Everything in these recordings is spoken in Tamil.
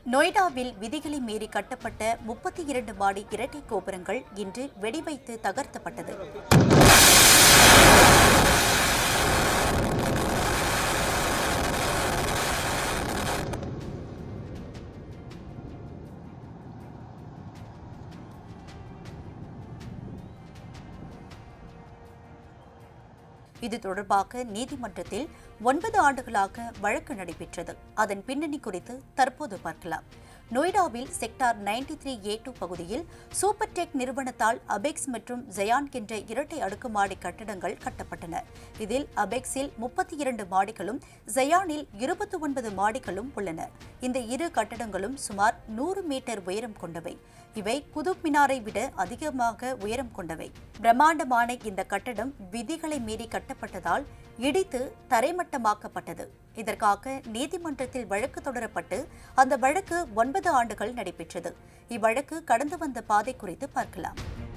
நொய்டாவில் விதிகளை மீறி கட்டப்பட்ட முப்பத்தி இரண்டு மாடி இரட்டை கோபுரங்கள் இன்று வெடிவைத்து தகர்த்தப்பட்டது இது தொடர்பாக நீதிமன்றத்தில் ஒன்பது ஆண்டுகளாக வழக்கு நடைபெற்றது அதன் பின்னணி குறித்து தற்போது பார்க்கலாம் நொய்டாவில் செக்டார் 93 த்ரீ ஏ டூ பகுதியில் சூப்பர் டெக் நிறுவனத்தால் அபெக்ஸ் மற்றும் ஜயான் என்ற இரட்டை அடுக்குமாடி கட்டடங்கள் கட்டப்பட்டன இதில் அபெக்ஸில் முப்பத்தி இரண்டு மாடிகளும் ஜயானில் இருபத்தி ஒன்பது மாடிகளும் உள்ளன இந்த இரு கட்டடங்களும் சுமார் நூறு மீட்டர் உயரம் கொண்டவை இவை குதுப் மினாரை விட அதிகமாக உயரம் கொண்டவை பிரம்மாண்டமான இந்த கட்டடம் விதிகளை மீறி கட்டப்பட்டதால் இடித்து தரைமட்டமாக்கப்பட்டது இதற்காக நீதிமன்றத்தில் வழக்கு தொடரப்பட்டு அந்த வழக்கு ஒன்பது ஆண்டுகள் நடைபெற்றது இவ்வழக்கு கடந்து வந்த பாதை குறித்து பார்க்கலாம்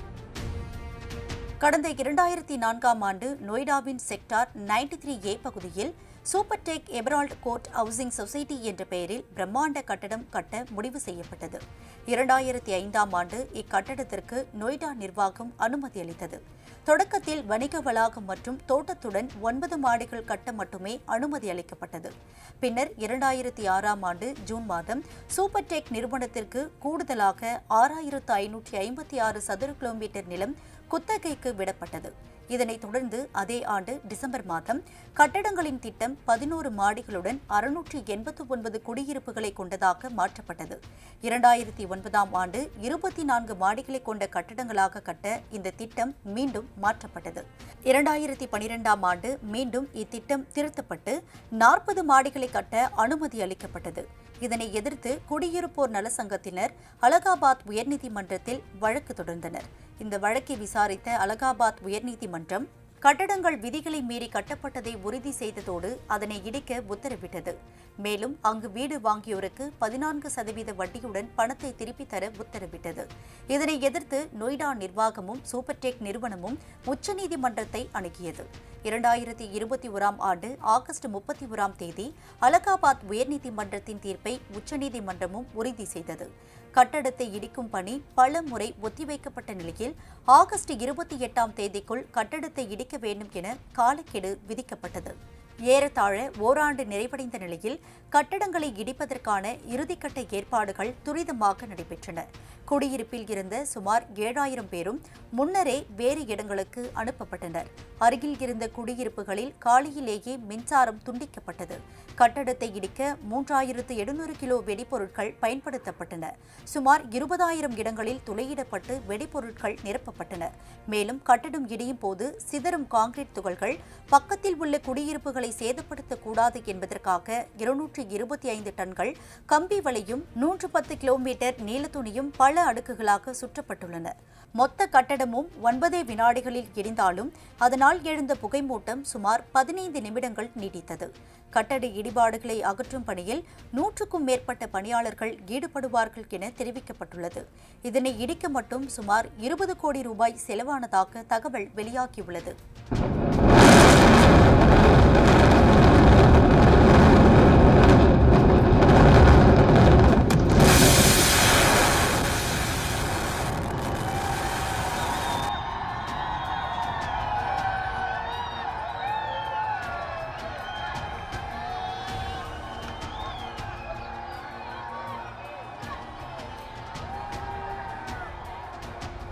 கடந்த இரண்டாயிரத்தி நான்காம் ஆண்டு நொய்டாவின் செக்டார் 93 த்ரீ ஏ பகுதியில் Supertech Emerald Court housing society என்ற பெயரில் பிரம்மாண்ட கட்டடம் கட்ட முடிவு செய்யப்பட்டது இரண்டாயிரத்தி ஐந்தாம் ஆண்டு இக்கட்டடத்திற்கு நொய்டா நிர்வாகம் அனுமதி அளித்தது தொடக்கத்தில் வணிக வளாகம் மற்றும் தோட்டத்துடன் ஒன்பது மாடிகள் கட்ட மட்டுமே அனுமதி அளிக்கப்பட்டது பின்னர் இரண்டாயிரத்தி ஆறாம் ஆண்டு ஜூன் மாதம் சூப்பர் டெக் நிறுவனத்திற்கு கூடுதலாக ஆறாயிரத்து ஐநூற்றி ஐம்பத்தி ஆறு சதுர கிலோமீட்டர் நிலம் குத்தகைக்கு விடப்பட்டது இதனைத் தொடர்ந்து அதே ஆண்டு டிசம்பர் மாதம் கட்டடங்களின் திட்டம் பதினோரு மாடிகளுடன் அறுநூற்றி எண்பத்து ஒன்பது குடியிருப்புகளை கொண்டதாக மாற்றப்பட்டது இரண்டாயிரத்தி ஒன்பதாம் ஆண்டு இருபத்தி நான்கு மாடிகளை கொண்ட கட்டடங்களாக கட்ட இந்த திட்டம் மீண்டும் மாற்றப்பட்டது இரண்டாயிரத்தி பனிரெண்டாம் ஆண்டு மீண்டும் இத்திட்டம் திருத்தப்பட்டு நாற்பது மாடிகளை கட்ட அனுமதி அளிக்கப்பட்டது இதனை எதிர்த்து குடியிருப்போர் நல சங்கத்தினர் அலகாபாத் உயர்நீதிமன்றத்தில் வழக்கு தொடர்ந்தனர் இந்த வழக்கை விசாரித்த அலகாபாத் உயர்நீதிமன்றம் கட்டடங்கள் விதிகளை மீறி கட்டப்பட்டதை உறுதி செய்ததோடு அதனை இடிக்க உத்தரவிட்டது மேலும் அங்கு வீடு வாங்கியோருக்கு பதினான்கு சதவீத வட்டியுடன் பணத்தை திருப்பித் தர உத்தரவிட்டது இதனை எதிர்த்து நொய்டா நிர்வாகமும் சூப்பர் டெக் நிறுவனமும் உச்சநீதிமன்றத்தை அணுகியது இரண்டாயிரத்தி இருபத்தி ஓராம் ஆண்டு ஆகஸ்ட் முப்பத்தி ஓராம் தேதி அலகாபாத் உயர்நீதிமன்றத்தின் தீர்ப்பை உச்சநீதிமன்றமும் உறுதி செய்தது கட்டடத்தை இடிக்கும் பணி பல முறை ஒத்திவைக்கப்பட்ட நிலையில் ஆகஸ்ட் இருபத்தி எட்டாம் தேதிக்குள் கட்டடத்தை இடிக்க வேண்டும் என காலக்கெடு விதிக்கப்பட்டது ஏறத்தாழ ஓராண்டு நிறைவடைந்த நிலையில் கட்டடங்களை இடிப்பதற்கான இறுதிக்கட்ட ஏற்பாடுகள் துரிதமாக நடைபெற்றன குடியிருப்பில் இருந்த சுமார் ஏழாயிரம் பேரும் முன்னரே வேறு இடங்களுக்கு அனுப்பப்பட்டனர் அருகில் இருந்த குடியிருப்புகளில் காலையிலேயே மின்சாரம் துண்டிக்கப்பட்டது கட்டடத்தை இடிக்க மூன்றாயிரத்து எழுநூறு கிலோ வெடிபொருட்கள் பயன்படுத்தப்பட்டன சுமார் இருபதாயிரம் இடங்களில் துளையிடப்பட்டு வெடிபொருட்கள் நிரப்பப்பட்டன மேலும் கட்டடம் இடியும் போது சிதறும் கான்கிரீட் துகள்கள் பக்கத்தில் உள்ள குடியிருப்புகளை சேதப்படுத்தக்கூடாது என்பதற்காக இருநூற்று இருபத்தி ஐந்து டன்கள் கம்பி வலையும் நூற்று பத்து கிலோமீட்டர் நீளத்துணியும் பல அடுக்குகளாக சுற்றப்பட்டுள்ளன மொத்த கட்டடமும் ஒன்பதே வினாடிகளில் எரிந்தாலும் அதனால் எழுந்த புகைமூட்டம் சுமார் பதினைந்து நிமிடங்கள் நீடித்தது கட்டட இடிபாடுகளை அகற்றும் பணியில் நூற்றுக்கும் மேற்பட்ட பணியாளர்கள் ஈடுபடுவார்கள் என தெரிவிக்கப்பட்டுள்ளது இதனை இடிக்க மட்டும் சுமார் இருபது கோடி ரூபாய் செலவானதாக தகவல் வெளியாகியுள்ளது